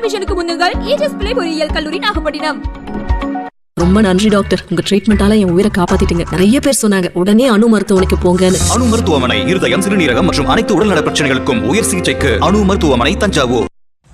அட்மிஷனுக்கு முன்னுங்கள் ஏஜஸ் பிள்ளை பொறியியல் கல்லூரி நாகப்பட்டினம் ரொம்ப நன்றி டாக்டர் உங்க ட்ரீட்மெண்டால என் உயிரை காப்பாத்திட்டீங்க நிறைய பேர் சொன்னாங்க உடனே அணு மருத்துவமனைக்கு போங்கன்னு அணு மருத்துவமனை இருதயம் சிறுநீரகம் மற்றும் அனைத்து உடல்நல பிரச்சனைகளுக்கும் உயர் சிகிச்சைக்கு அணு மருத்துவமனை தஞ்சாவூர்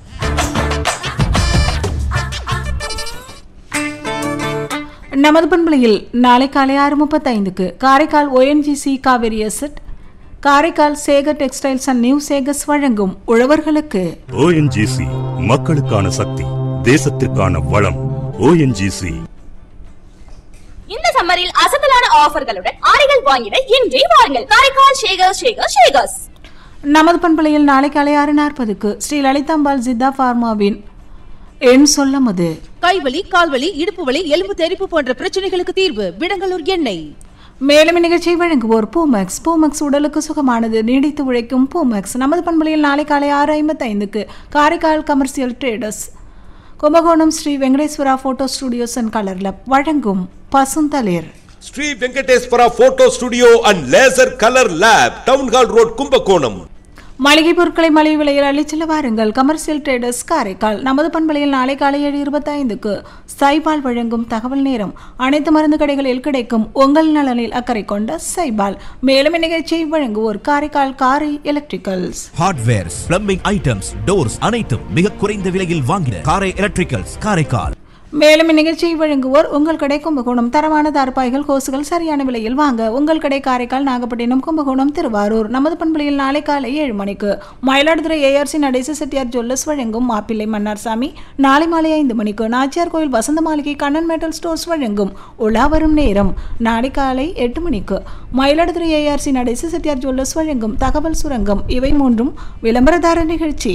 நமது பண்பலையில் நாளை காலை ஆறு முப்பத்தைந்துக்கு Karaikal O N G C Kaveri asset Karaikal Sekar textiles and new Sekars வழங்கும் உழவர்களுக்கு ஓஎன்ஜிசி மக்களுக்கான சக்தி தேசத்திற்கான வளம் ஓஎன்ஜிசி இந்த சம்மரில் அசத்தலான ஆஃபர்களுடன் ஆடைகள் வாங்கிட இன்றே வாருங்கள் காரைக்கால் ஷேகர் ஷேகர் ஷேகர்ஸ் நமது பண்பலையில் நாளை காலை ஆறு நாற்பதுக்கு ஸ்ரீ லலிதாம்பாள் ஜித்தா ஃபார்மாவின் எண் சொல்ல மது கைவலி கால்வலி இடுப்பு வலி எலும்பு தெறிப்பு போன்ற பிரச்சனைகளுக்கு தீர்வு விடங்கலூர் எண்ணெய் மேலும் இந்நிகழ்ச்சியை வழங்குவோர் பூமேக்ஸ் பூமேக்ஸ் உடலுக்கு சுகமானது நீடித்து உழைக்கும் பூமேக்ஸ் நமது பண்பலையில் நாளை காலை ஆறு ஐம்பத்தைந்துக்கு Karaikal commercial traders Kumbakonam Sri Venkateswara photo studios and colour lab வழங்கும் பசுந்தளிர் Sri Venkateswara photo studio and laser colour lab town hall road Kumbakonam மளிகை பொருட்களை மலிவு விலையில் அள்ளிச்செல்ல வாருங்கள் கமர்ஷியல் ட்ரேடர்ஸ் காரைக்கால் நமது பண்பலையில் நாளை காலை ஏழு இருபத்தைந்துக்கு சைபால் வழங்கும் தகவல் நேரம் அனைத்து மருந்து கடைகளில் கிடைக்கும் உங்கள் நலனில் அக்கறை கொண்ட சைபால் மேலும் இந்நிகழ்ச்சியை வழங்குவோர் Karaikal Karai electricals hardwares plumbing items doors அனைத்தும் மிக குறைந்த விலையில் வாங்கின காரை எலக்ட்ரிக்கல்ஸ் காரைக்கால் மேலும் இந்நிகழ்ச்சியை வழங்குவோர் உங்கள் கடை கும்பகோணம் தரமான தார்பாய்கள் கோசுகள் சரியான விலையில் வாங்க உங்கள் கடை காரைக்கால் நாகப்பட்டினம் கும்பகோணம் திருவாரூர் நமது பண்பலையில் நாளை காலை ஏழு மணிக்கு மயிலாடுதுறை ஏஆர்சி நடேச செட்டியார் ஜுவல்லர்ஸ் வழங்கும் மாப்பிள்ளை மன்னார்சாமி நாளை மாலை ஐந்து மணிக்கு நாச்சியார் கோயில் வசந்த மாளிகை கண்ணன் மெட்டல் ஸ்டோர்ஸ் வழங்கும் உலா வரும் நேரம் நாளை காலை எட்டு மணிக்கு மயிலாடுதுறை ஏஆர்சி நடேச செட்டியார் ஜுவல்லர்ஸ் வழங்கும் தகவல் சுரங்கம் இவை மூன்றும் விளம்பரதார நிகழ்ச்சி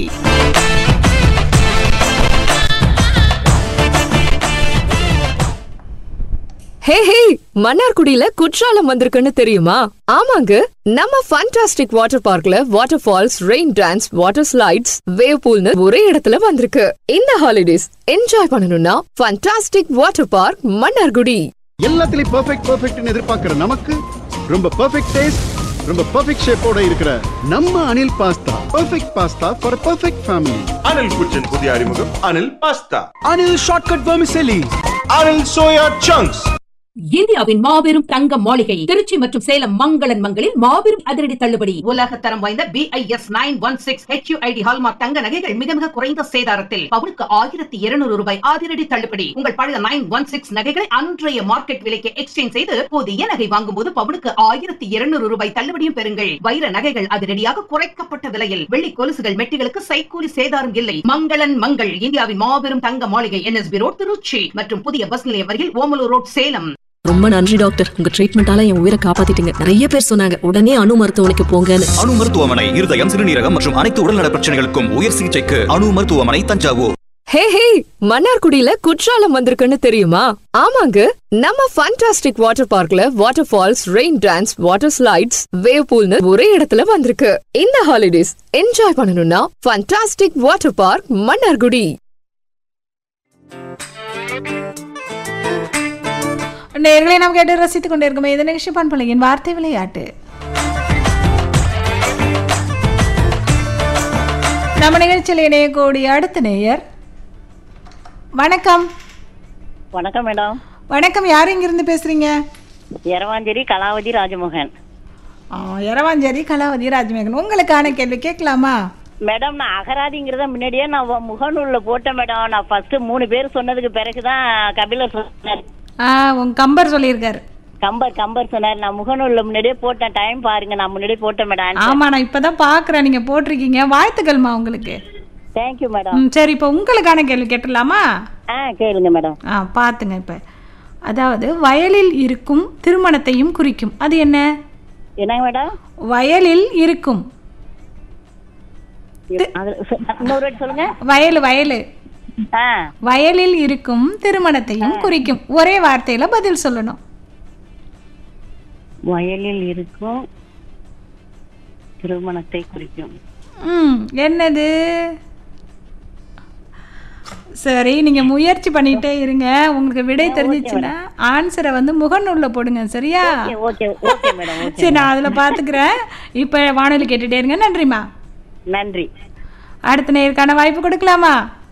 ஹே ஹே மன்னார்குடியில குற்றாலம் வந்திருக்குன்னு தெரியுமா ஆமாங்க நம்ம ஃபண்டாஸ்டிக் வாட்டர் பார்க்ல waterfalls rain dance water slides wave பூல்னு ஒரே இடத்துல வந்திருக்கு இந்த ஹாலிடேஸ் என்ஜாய் பண்ணணும்னா ஃபண்டாஸ்டிக் வாட்டர் பார்க் மன்னார்குடி எல்லாத்துலயும் பெர்ஃபெக்ட் பெர்ஃபெக்ட்னு எதிர்பார்க்கிற நமக்கு ரொம்ப பெர்ஃபெக்ட் டேஸ்ட் ரொம்ப பெர்ஃபெக்ட் ஷேப்போட இருக்கிற நம்ம Anil pasta perfect pasta for perfect family Anil kitchen புதிய அறிமுகம் Anil pasta Anil shortcut vermicelli Anil soya chunks இந்தியாவின் மாபெரும் தங்க மாளிகை திருச்சி மற்றும் சேலம் மங்களன் மங்களில் மாபெரும் அதிரடி தள்ளுபடி உலக தரம் வாய்ந்த B I S nine one six H U I D hallmark தங்க நகைகள் மிக மிக குறைந்த சேதாரத்தில் பவுனுக்கு ஆயிரத்தி இருநூறு ரூபாய் அதிரடி தள்ளுபடி உங்கள் பழைய நைன் ஒன் சிக்ஸ் நகைகளை அன்றைய மார்க்கெட் விலைக்கு எக்ஸ்சேஞ்ச் செய்து புதிய நகை வாங்கும் போது பவுனுக்கு ஆயிரத்தி இருநூறு ரூபாய் தள்ளுபடியும் பெறுங்கள் வைர நகைகள் அதிரடியாக குறைக்கப்பட்ட விலையில் வெள்ளி கொலுசுகள் மெட்டிகளுக்கு சைக்கூலி சேதாரம் இல்லை மங்களன் மங்கள் இந்தியாவின் மாபெரும் தங்க மாளிகை என்எஸ்பி ரோட் திருச்சி மற்றும் புதிய பஸ் நிலையம் அருகில் ஓமலூர் ரோட் சேலம் ரொம்ப நன்றி டாக்டர் உங்க ட்ரீட்மெண்டால என் உயிரை காப்பாத்திட்டீங்க நிறைய பேர் சொன்னாங்க உடனே அணு மருத்துவமனைக்கு போங்கன்னு அணு மருத்துவமனை இருதயம் சிறுநீரகம் மற்றும் அனைத்து உடல்நல பிரச்சனைகளுக்கும் உயர் சிகிச்சைக்கு அணு மருத்துவமனை தஞ்சாவூர் ஹே ஹே மன்னார்குடியில குற்றாலம் வந்திருக்குன்னு தெரியுமா ஆமாங்க நம்ம ஃபண்டாஸ்டிக் வாட்டர் பார்க்ல waterfalls rain dance water slides wave பூல்னு ஒரே இடத்துல வந்திருக்கு இந்த ஹாலிடேஸ் என்ஜாய் பண்ணணும்னா ஃபண்டாஸ்டிக் வாட்டர் பார்க் மன்னார்குடி நேர்களை நாம் கேட்டு ரசித்துக் கொண்டிருக்கும் இந்த நிகழ்ச்சி பண்பலையின் வார்த்தை விளையாட்டு நம்ம நிகழ்ச்சியில் இணையக்கூடிய அடுத்த நேயர் வணக்கம் வணக்கம் மேடம் வணக்கம் யார் இங்கிருந்து பேசுறீங்க எரவாஞ்சேரி கலாவதி ராஜமோகன் ஆ, எரவாஞ்சேரி கலாவதி ராஜமேகன் உங்களுக்கான கேள்வி கேட்கலாமா மேடம் நான் அகராதிங்கிறத முன்னாடியே நான் வ- முகநூல்ல போட்டேன் மேடம் நான் ஃபர்ஸ்ட் மூணு பேர் சொன்னதுக்கு பிறகுதான் கபிலர் சொன்னார் ஆ உங்க கம்பர் சொல்லியிருக்காரு கம்பர் கம்பர் சொன்னார் நான் முகநூல்ல முன்னாடியே போட்டேன் டைம் பாருங்க நான் முன்னாடியே போட்டேன் மேடம் ஆமா நான் இப்பதான் பாக்குறேன் நீங்க போட்டிருக்கீங்க வாழ்த்துக்கள்மா உங்களுக்கு தேங்க்யூ மேடம் ம், சரி இப்போ உங்களுக்கான கேள்வி கேட்டுடலாமா ஆ கேளுங்க மேடம் ஆ பார்த்துங்க இப்போ அதாவது வயலில் இருக்கும் திருமணத்தையும் குறிக்கும் அது என்ன என்னங்க மேடம் வயலில் இருக்கும் அது சொ- இன்னொரு வாட்டி சொல்லுங்க வயல் வயல் ஆ வயலில் இருக்கும் திருமணத்தையும் குறிக்கும் ஒரே வார்த்தையில பதில் சொல்லணும் வயலில் இருக்கும் திருமணத்தை குறிக்கும் ம் என்னது சரி நீங்க முயற்சி பண்ணிட்டே இருங்க உங்களுக்கு விடை தெரிஞ்சிச்சுன்னா ஆன்சரை வந்து முகநூல்ல போடுங்க சரியா ஓகே ஓகே மேடம் ஓகே சரி நான் அதுல பாத்துக்கிறேன் இப்ப வானொலி கேட்டுட்டே இருங்க நன்றிம்மா நன்றி அடுத்த நேருக்கான வாய்ப்பு கொடுக்கலாமா